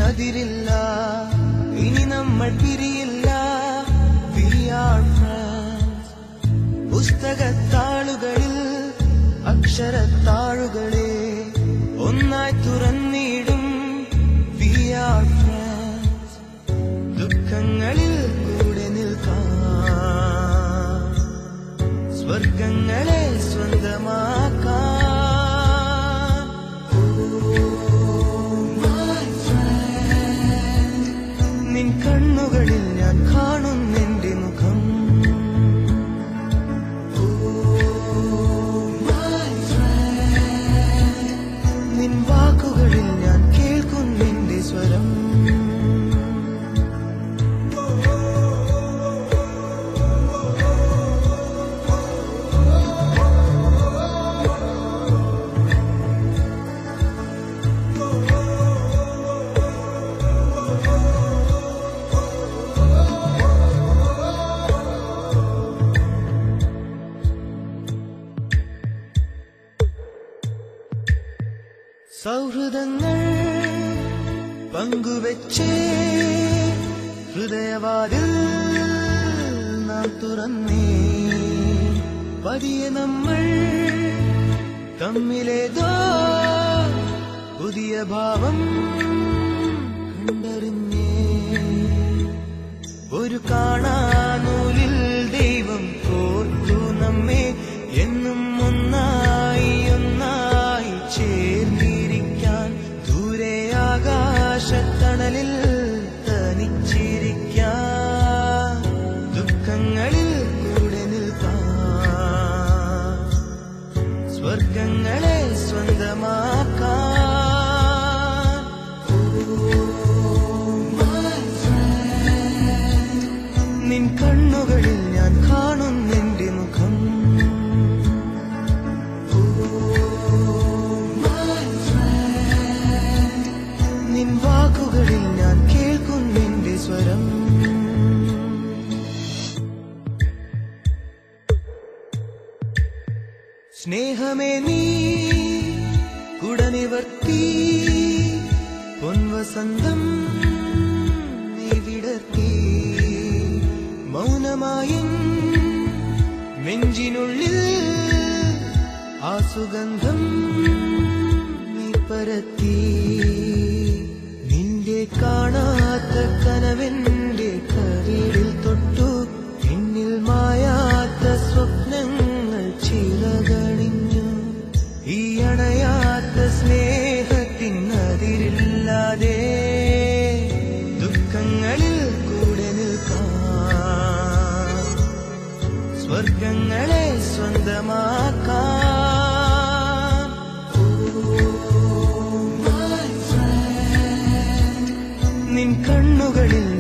അതിരില്ല ഇനി നമ്മൾ പിരിയില്ല We are friends. പുസ്തകത്താളുകളിൽ അക്ഷരത്താളുകളെ ഒന്നായി തുറന്നിടും We are friends. ദുഃഖങ്ങളിൽ കൂടെ നിൽക്കാം സ്വർഗങ്ങളെ സ്വന്തമാക്കാം നിൻ കണ്ണുകളിൽ ഞാൻ കാണുന്നെന്റെ മുഖം നിൻ വാക്കുകളിൽ ഞാൻ കേൾക്കുന്നെന്റെ സ്വരം സൗഹൃദങ്ങൾ പങ്കുവെച്ച് ഹൃദയവാതിൽ നാം തുറന്നേ പതിയെ നമ്മൾ തമ്മിലേതോ പുതിയ ഭാവം കണ്ടറിഞ്ഞേ ഒരു കാണാനൂലിൽ ദൈവം കോർത്തു നമ്മെ എന്നും ഒന്നായി ഒന്നായി ചേർന്നിരിക്കാൻ ദൂരെ ആകാശത്തണലിൽ തനിച്ചിരിക്കാൻ ദുഃഖങ്ങളിൽ കൂടെ നിൽക്കാൻ സ്വർഗങ്ങളെ സ്വന്തമാക്കാൻ നിൻ കണ്ണുകളിൽ ഞാൻ കാണുന്നെന്റെ മുഖം നിൻ വാക്കുകളിൽ ഞാൻ കേൾക്കുന്നെന്റെ സ്വരം സ്നേഹമേ നീ കുടനിവർത്തി പൊൻവസന്തം നീ വിടർത്തി മൗനമായും നെഞ്ചിനുള്ളിൽ ആ സുഗന്ധം നീ പരത്തി നിന്റെ കാണാത്ത കനവെന്റെ കരളിൽ തൊട്ടു എന്നിൽ മായാത്ത സ്വപ്നങ്ങൾ ചിറകണിഞ്ഞു ഈ അണയാത്ത സ്നേഹത്തിനതിരില്ലാതെ ദുഃഖങ്ങളിൽ കൂടെ നിൽക്കാം സ്വർഗങ്ങളെ സ്വന്തമാക്കാം നിൻ കണ്ണുകളിൽ